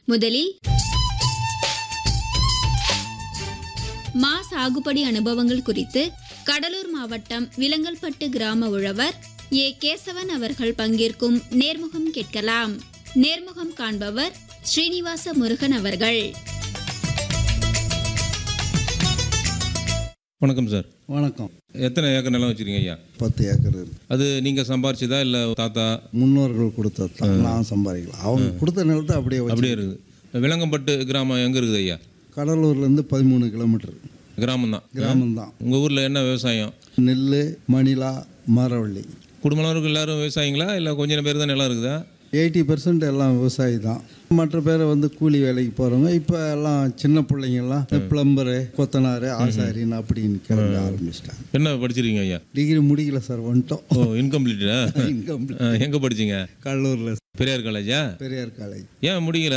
முதலில் மா சாகுபடி அனுபவங்கள் குறித்து கடலூர் மாவட்டம் விலங்கல்பட்டு கிராம உழவர் ஏ கேசவன் அவர்கள் பங்கேற்கும் நேர்முகம் கேட்கலாம் நேர்முகம் காண்பவர் ஸ்ரீனிவாச முருகன் அவர்கள் வணக்கம் சார் வணக்கம் எத்தனை ஏக்கர் நிலம் வச்சிருக்கீங்க ஐயா பத்து ஏக்கர் இருக்கு அது நீங்கள் சம்பாரிச்சதா இல்லை தாத்தா முன்னோர்கள் கொடுத்தது தான் நான் சம்பாதிக்கலாம் அவங்க கொடுத்த நிலத்தை அப்படியே வச்சு அப்படியே இருக்குது விலங்கம்பட்டு கிராமம் எங்கே இருக்குது ஐயா கடலூர்லேருந்து பதிமூணு கிலோமீட்டர் கிராமம் தான் கிராமம்தான் உங்கள் ஊரில் என்ன விவசாயம் நெல் மணிலா மரவள்ளி குடும்பம் எல்லாரும் விவசாயிங்களா இல்லை கொஞ்சம் பேர் தான் நிலம் இருக்குதா எயிட்டி பர்சன்ட் எல்லாம் விவசாயி தான் மற்ற பேரை வந்து கூலி வேலைக்கு போகிறவங்க இப்போ எல்லாம் சின்ன பிள்ளைங்கெல்லாம் பிளம்பரு கொத்தனார் ஆசாரின்னு அப்படின்னு கிளம்பி ஆரம்பிச்சிட்டாங்க என்ன படிச்சிருக்கீங்க ஐயா டிகிரி முடிக்கல சார் வந்துட்டோம் ஓ இன்கம்ப்ளீட்டா இன்கம் எங்கே படிச்சீங்க கடலூரில் பெரியார் காலேஜா பெரியார் காலேஜ் ஏன் முடிக்கல